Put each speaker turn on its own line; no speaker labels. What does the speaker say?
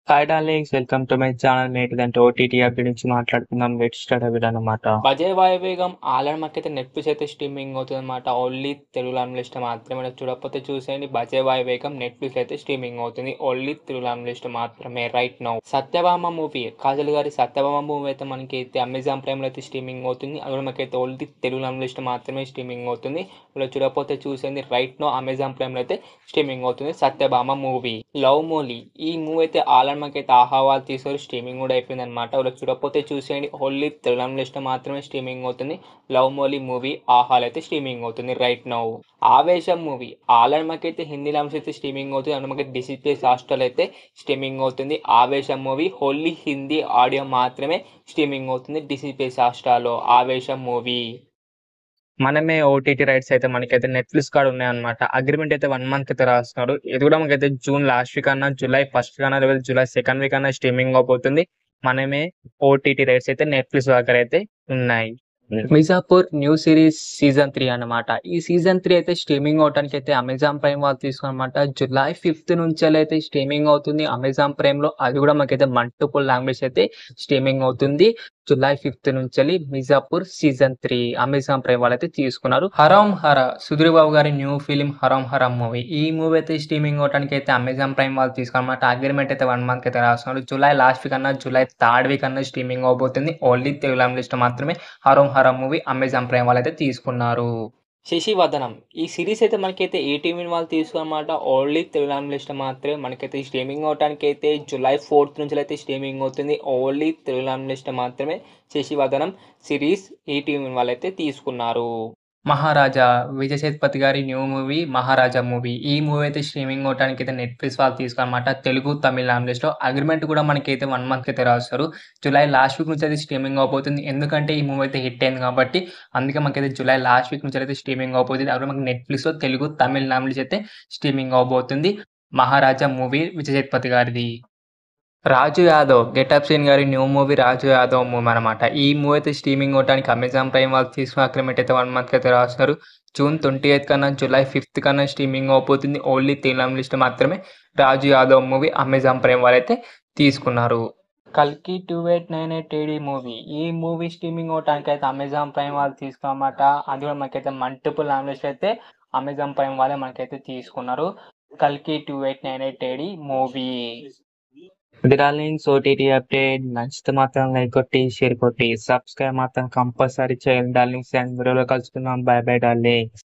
hi darlings welcome to my channel నేటిదంటే OTT app గురించి మాట్లాడుకుందాం లెట్ స్టార్ట్ అవ్వడం అనమాట
బజే వాయువేగం ఆల్రెడీ మాకైతే నెట్ఫ్లిక్స్ అయితే స్ట్రీమింగ్ అవుతుంది అనమాట ఓన్లీ తెలుగు లాంగ్వేజ్ మాత్రమే మీరు చూడకపోతే చూసేయండి బజే వాయువేగం నెట్ఫ్లిక్స్ అయితే స్ట్రీమింగ్ అవుతుంది ఓన్లీ తెలుగు లాంగ్వేజ్ మాత్రమే right now Satyabhama movie Kajal గారి సత్యభామ మూవీ అయితే మనకి అయితే అమెజాన్ ప్రైమ్ లో అయితే స్ట్రీమింగ్ అవుతుంది అది కూడా మనకైతే ఓన్లీ తెలుగు లాంగ్వేజ్ మాత్రమే స్ట్రీమింగ్ అవుతుంది మీరు చూడకపోతే చూసేయండి రైట్ నో అమెజాన్ ప్రైమ్ లో అయితే స్ట్రీమింగ్ అవుతుంది సత్యభామ మూవీ లవ్ మూవీ ఈ మూవీ అయితే ఆల్రెడీ మనకైతే ఆహావాలు తీసారు స్ట్రీమింగ్ కూడా అయిపోయింది అనమాట వాళ్ళు చూడకపోతే చూసేయండి ఓన్లీ తెలుగు లాంగ్వేజ్ మాత్రమే స్ట్రీమింగ్ అవుతుంది లవ్ మోలీ మూవీ ఆహాల్ అయితే స్ట్రీమింగ్ అవుతుంది right now Aavesham movie already మనకైతే హిందీ లాంగ్వేజ్ అయితే స్ట్రీమింగ్ అవుతుంది అండ్ మనకి డిసిప్లేస్ హాస్టల్ అయితే స్ట్రీమింగ్ అవుతుంది Aavesham movie only Hindi audio మాత్రమే స్ట్రీమింగ్ అవుతుంది డిసిప్లేస్ హాస్టల్లో ఆవేశం మూవీ
మనమే ఓటీటీ రైట్స్ అయితే మనకైతే నెట్ఫ్లిక్స్ కార్డ్ ఉన్నాయన్నమాట అగ్రిమెంట్ అయితే వన్ మంత్ అయితే రాస్తున్నారు ఇది కూడా మనకైతే జూన్ లాస్ట్ వీక్ అన్నా జూలై ఫస్ట్ కన్నా లేదా జూలై సెకండ్ వీక్ అన్నా స్ట్రీమింగ్ అయిపోతుంది మనమే ఓటీటీ రైట్స్ అయితే నెట్ఫ్లిక్స్ దగ్గర అయితే ఉన్నాయి Mirzapur new series season three అన్నమాట ఈ సీజన్ త్రీ అయితే స్ట్రీమింగ్ అవడానికి అయితే అమెజాన్ ప్రైమ్ వాళ్ళు తీసుకున్నమాట జూలై ఫిఫ్త్ నుంచి అయితే స్ట్రీమింగ్ అవుతుంది అమెజాన్ ప్రైమ్ లో అది కూడా మనకైతే మల్టిపుల్ లాంగ్వేజ్ అయితే స్ట్రీమింగ్ అవుతుంది జూలై ఫిఫ్త్ నుంచి Mirzapur season three Amazon Prime వాళ్ళు అయితే తీసుకున్నారు హరాం హర సుధీర్ బాబు గారి new film Harom Hara movie ఈ మూవీ అయితే స్ట్రీమింగ్ అవడానికి అయితే అమెజాన్ ప్రైమ్ వాళ్ళు తీసుకున్నమాట అగ్రిమెంట్ అయితే వన్ మంత్ అయితే రాస్తున్నారు జూలై లాస్ట్ వీక్ అన్నా జూలై థర్డ్ వీక్ అన్నా స్ట్రీమింగ్ అవబోతుంది ఓన్లీ తెలుగు లాంగ్వేజ్ మాత్రమే Harom Hara movie Amazon Prime వాళ్ళు అయితే తీసుకున్నారు
శశివదనం ఈ సిరీస్ అయితే మనకైతే ఏటీవీ వాళ్ళు తీసుకున్నమాట ఓన్లీ తెలుగు లాంగ్వేజ్ మాత్రమే మనకైతే స్ట్రీమింగ్ అవడానికి అయితే జూలై ఫోర్త్ నుంచి అయితే స్ట్రీమింగ్ అవుతుంది ఓన్లీ తెలుగు లాంగ్వేజ్ మాత్రమే శశివదనం సిరీస్ ఈటీవీ వాళ్ళైతే తీసుకున్నారు
మహారాజా విజయ్ సేతుపతి గారి న్యూ మూవీ మహారాజా మూవీ ఈ మూవీ అయితే స్ట్రీమింగ్ అవడానికి అయితే నెట్ఫ్లిక్స్ వాళ్ళు తీసుకున్నమాట తెలుగు తమిళ లాంగ్వేజ్ లో అగ్రిమెంట్ కూడా మనకైతే వన్ మంత్ అయితే రాస్తారు జూలై లాస్ట్ వీక్ నుంచి అయితే స్ట్రీమింగ్ అవబోతుంది ఎందుకంటే ఈ మూవీ అయితే హిట్ అయింది కాబట్టి అందుకే మనకైతే జూలై లాస్ట్ వీక్ నుంచి అయితే స్ట్రీమింగ్ అవబోతుంది అప్పుడు మనకి నెట్ఫ్లిక్స్ లో తెలుగు తమిళ లాంగ్వేజ్ అయితే స్ట్రీమింగ్ అవబోతుంది మహారాజా మూవీ విజయ్ సేతుపతి గారిది రాజు యాదవ్ గెటప్ సీన్ గారి new movie Raju Yadav movie అనమాట ఈ మూవీ అయితే స్ట్రీమింగ్ అవడానికి అమెజాన్ ప్రైమ్ వాళ్ళు తీసుకున్న అగ్రిమెంట్ అయితే వన్ మంత్ అయితే రాస్తారు జూన్ ట్వంటీ ఎయిత్ కన్నా జూలై ఫిఫ్త్ కన్నా స్ట్రీమింగ్ అయిపోతుంది ఓన్లీ తెలుగు లిస్ట్ మాత్రమే Raju Yadav movie Amazon Prime వాళ్ళు అయితే తీసుకున్నారు కల్కి two eight nine eight AD movie ఈ మూవీ స్ట్రీమింగ్ అవడానికి అయితే అమెజాన్ ప్రైమ్ వాళ్ళు తీసుకున్నమాట అది కూడా మనకైతే మల్టిపుల్ లాంగ్వేజ్ అయితే అమెజాన్ ప్రైమ్ వాళ్ళే మనకైతే తీసుకున్నారు కల్కి two eight nine eight AD movie ఇది డార్లింగ్స్ ఓటీటీ అప్డేట్ నచ్చితే మాత్రం లైక్ కొట్టి షేర్ కొట్టి సబ్స్క్రైబ్ మాత్రం కంపల్సరీ చేయండి డార్లింగ్స్ అండ్ వీడియోలో కలుసుకుందాం బై బై డార్లింగ్స్